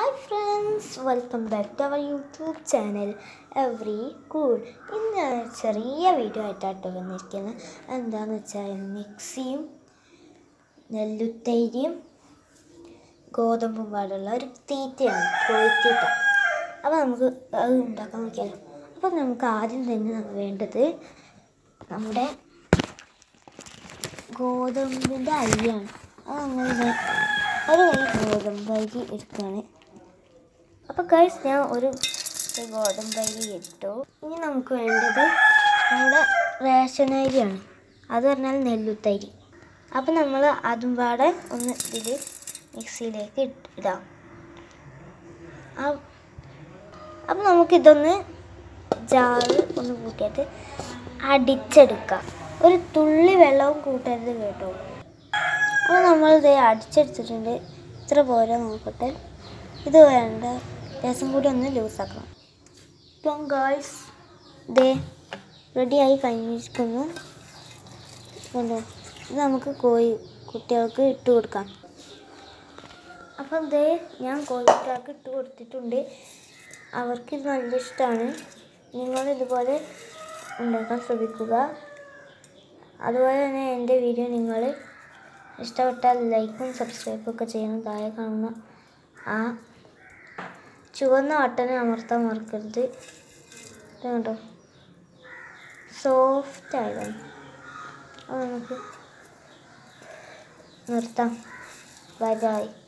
hi friends welcome back to our YouTube channel every cool ഇന്ന് ഞാൻ ചെറിയ video ആയിട്ടാട്ടോ വന്നിരിക്കുന്നത് എന്താണെന്ന് വെച്ചാൽ മിക്സിയും നെല്ലുത്തൈരിയും ഗോതമ്പും പാടുള്ള ഒരു തീറ്റയാണ് കോഴിത്തീറ്റ അപ്പോൾ നമുക്ക് അത് ഉണ്ടാക്കാൻ നോക്കിയാലോ അപ്പോൾ നമുക്ക് ആദ്യം തന്നെ നമുക്ക് വേണ്ടത് നമ്മുടെ ഗോതമ്പിൻ്റെ അരിയാണ് അത് നമ്മൾ ഇത് ഒരു കൈ ഗോതമ്പ് അരി എടുക്കുകയാണ് അപ്പോൾ ഗൈസ് ഞാൻ ഒരു ഗോതമ്പ് അരി ഇട്ടു ഇനി നമുക്ക് വേണ്ടത് നമ്മുടെ റേഷൻ അരിയാണ് അത് പറഞ്ഞാൽ നെല്ലുത്തരി അപ്പോൾ നമ്മൾ അതും പാടെ ഒന്ന് ഇതിൽ മിക്സിയിലേക്ക് ഇട്ട് ഇടാം അപ്പോൾ നമുക്കിതൊന്ന് ജാറ് ഒന്ന് കൂട്ടിയിട്ട് അടിച്ചെടുക്കാം ഒരു തുള്ളി വെള്ളവും കൂട്ടരുത് കേട്ടോ അപ്പോൾ നമ്മളിത് അടിച്ചെടുത്തിട്ടുണ്ട് ഇത്ര പോരാ നോക്കട്ടെ ഇത് വേണ്ട രസം കൂടി ഒന്ന് ലൂസാക്കണം ഇപ്പം ഗേൾസ് ദേ റെഡിയായി കഴിഞ്ഞിരിക്കുന്നു കണ്ടോ ഇത് നമുക്ക് കോഴി കുട്ടികൾക്ക് ഇട്ട് കൊടുക്കാം അപ്പം ദേ ഞാൻ കോഴിക്കുട്ടികൾക്ക് ഇട്ട് കൊടുത്തിട്ടുണ്ട് അവർക്ക് ഇത് നല്ല ഇഷ്ടമാണ് നിങ്ങൾ ഇതുപോലെ ഉണ്ടാക്കാൻ ശ്രമിക്കുക അതുപോലെ തന്നെ എൻ്റെ വീഡിയോ നിങ്ങൾ ഇഷ്ടപ്പെട്ടാൽ ലൈക്കും സബ്സ്ക്രൈബും ഒക്കെ ചെയ്യണം താഴെ കാണുന്ന ആ ചുവന്ന ബട്ടനെ അമർത്താൻ മറക്കരുത് ഇത് കണ്ടോ സോഫ്റ്റ് ആയതാണ് അത് നമുക്ക് നിർത്താം ബൈ ബൈ